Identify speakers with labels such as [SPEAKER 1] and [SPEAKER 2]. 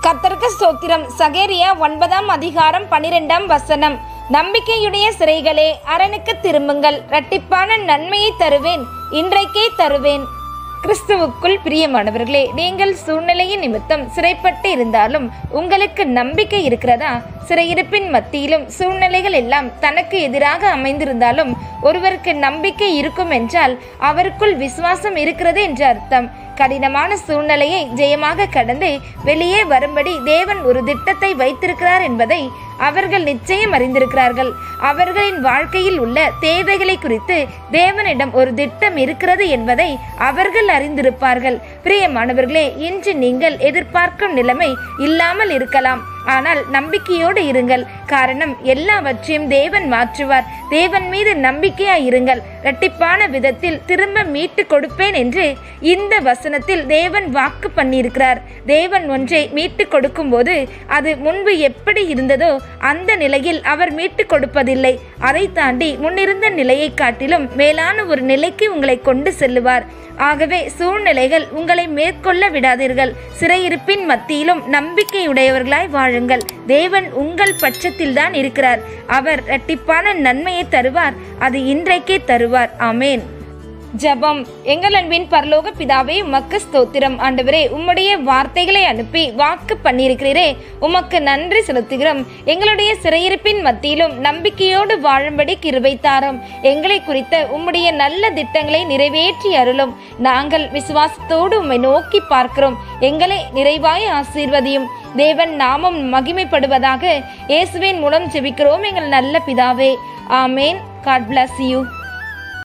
[SPEAKER 1] கர்த்தருக்கு ஸ்தோத்திரம் சகேரியா ஒன்பதாம் அதிகாரம் பனிரெண்டாம் வசனம் நம்பிக்கையுடைய சிறைகளே அரணுக்கு திரும்புங்கள் இரட்டிப்பான நன்மையை தருவேன் இன்றைக்கே தருவேன் கிறிஸ்துவுக்குள் பிரியமானவர்களே நீங்கள் சூழ்நிலையின் நிமித்தம் சிறைப்பட்டு இருந்தாலும் உங்களுக்கு நம்பிக்கை இருக்கிறதா சிறையிருப்பின் மத்தியிலும் சூழ்நிலைகள் எல்லாம் தனக்கு எதிராக அமைந்திருந்தாலும் ஒருவருக்கு நம்பிக்கை இருக்கும் என்றால் அவருக்குள் விசுவாசம் இருக்கிறது என்று அர்த்தம் கடினமான சூழ்நிலையை ஜெயமாக கடந்து வெளியே வரும்படி தேவன் ஒரு திட்டத்தை வைத்திருக்கிறார் என்பதை அவர்கள் நிச்சயம் அறிந்திருக்கிறார்கள் அவர்களின் வாழ்க்கையில் உள்ள தேவைகளை குறித்து தேவனிடம் ஒரு திட்டம் இருக்கிறது என்பதை அவர்கள் அறிந்திருப்பார்கள் பிரியமானவர்களே இன்று நீங்கள் எதிர்பார்க்கும் நிலைமை இல்லாமல் இருக்கலாம் ஆனால் நம்பிக்கையோடு இருங்கள் காரணம் எல்லாவற்றையும் தேவன் மாற்றுவார் தேவன் மீது நம்பிக்கையாய் இருங்கள் இரட்டிப்பான விதத்தில் திரும்ப மீட்டு கொடுப்பேன் என்று இந்த வசனத்தில் தேவன் வாக்கு பண்ணியிருக்கிறார் தேவன் ஒன்றை மீட்டு கொடுக்கும்போது அது முன்பு எப்படி இருந்ததோ அந்த நிலையில் அவர் மீட்டு கொடுப்பதில்லை அதை தாண்டி முன்னிருந்த நிலையை காட்டிலும் மேலான ஒரு நிலைக்கு உங்களை கொண்டு செல்லுவார் ஆகவே சூழ்நிலைகள் உங்களை மேற்கொள்ள விடாதீர்கள் சிறையிருப்பின் மத்தியிலும் நம்பிக்கையுடையவர்களாய் வாழுங்கள் தேவன் உங்கள் பட்சத்தில்தான் இருக்கிறார் அவர் இரட்டிப்பான நன்மையை தருவார் அது இன்றைக்கே தருவார் ஆமேன் ஜெபம் எங்கள் அன்பின் பரலோக பிதாவே உமக்கு ஸ்தோத்திரம் ஆண்டவரே உம்முடைய வார்த்தைகளை அனுப்பி வாக்கு பண்ணியிருக்கிறீரே உமக்கு நன்றி செலுத்துகிறோம் எங்களுடைய சிறையிருப்பின் மத்தியிலும் நம்பிக்கையோடு வாழும்படி கிருபை தாரும் எங்களை குறித்த உம்முடைய நல்ல திட்டங்களை நிறைவேற்றி அருளும் நாங்கள் விசுவாசத்தோடு உம்மை நோக்கி பார்க்கிறோம் எங்களை நிறைவாய் ஆசீர்வதியும் தேவன் நாமம் மகிமைப்படுவதாக இயேசுவின் மூலம் ஜெபிக்கிறோம் எங்கள் நல்ல பிதாவே ஆமேன் காட் bless யூ